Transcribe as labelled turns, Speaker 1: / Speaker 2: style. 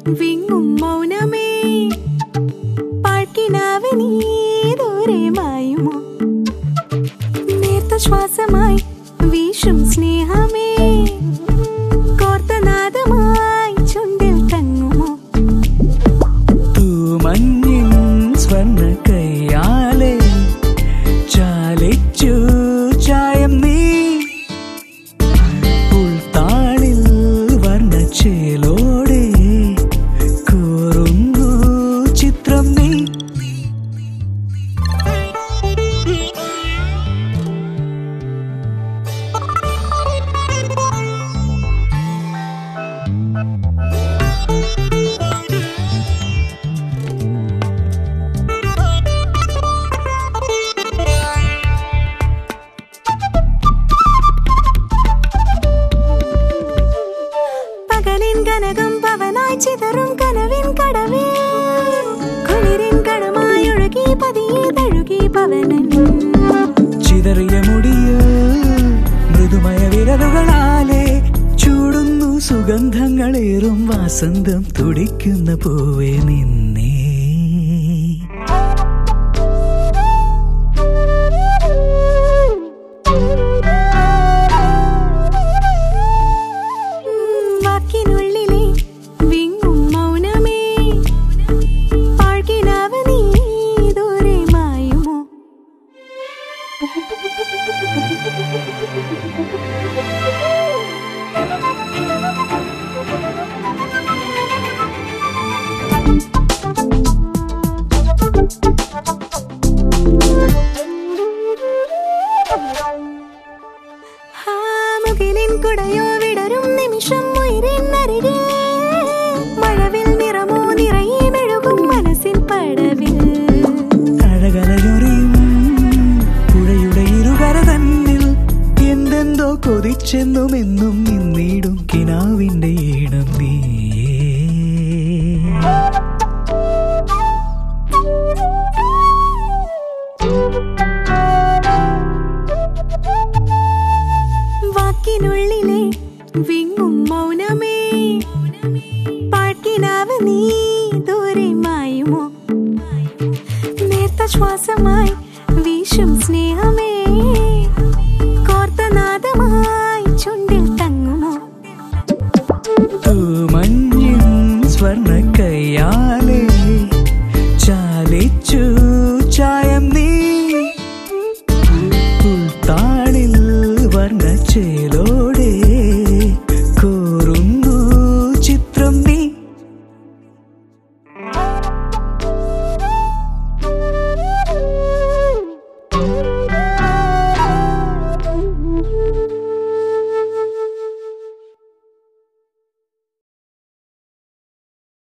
Speaker 1: വിങ്ങും മൗനമേ പാഴ്ക്കിനാവ് നീ ദൂരെ മായുമോ നേർത്ത ശ്വാസമായി വീശും സ്നേഹമേ കോർത്ത നാദമായി ചുണ്ടിൽ തങ്ങുമോ
Speaker 2: തൂമഞ്ഞിൻ സ്വർണ്ണ കയ്യാലെ ചാലിച്ചു ചായം നീ ഉൾത്താളിൽ വർണ്ണച്ചേലോടെ കൂറുന്നു ചിത്രം നീ
Speaker 1: പകലിൻ കനകം പവനായി ചിതറും കനവിൻ കടവിൽ കുളിരിൻ കടമായി ഒഴുകി പതിയെ തഴുകി പവനൻ
Speaker 2: ചിതറിയ മുടിയിൽ മൃദുമയ വിരലുകളാലെ ചൂടുന്നു സുഗന്ധങ്ങളേറും വാസന്തം തുടിക്കുന്ന പൂവേ നിന്നേ
Speaker 1: വാക്കിനുള്ളിലെ വിങ്ങും മൗനമേ പാഴ്കിനാവ് നീ ദൂരെ മായുമോ ആ മുകിലിൻ കുടയോ വിടരും നിമിഷം ഉയരിൻ അരികെ മഴവിൽ നിറമോ നിറയെ മെഴുകും മനസ്സിൻ പടവിൽ
Speaker 2: അഴകലയൊറിയും പുഴയുടെ ഇരുകര തന്നിൽ എന്തെന്തോ കൊതിച്ചെന്നും എന്നും നിന്നിടും കിനാവിന്റെ ഈണം നീയേ
Speaker 1: വാക്കിനുള്ളിലെ വിങ്ങും മൗനമേ പാഴ്ക്കിനാവ് നീ ദൂരെ മായുമോ നേർത്ത ശ്വാസമായി വീശും സ്നേഹമേ കോർത്ത നാദമായി ചുണ്ടിൽ തങ്ങുമോ
Speaker 2: തൂമഞ്ഞിൻ സ്വർണ്ണ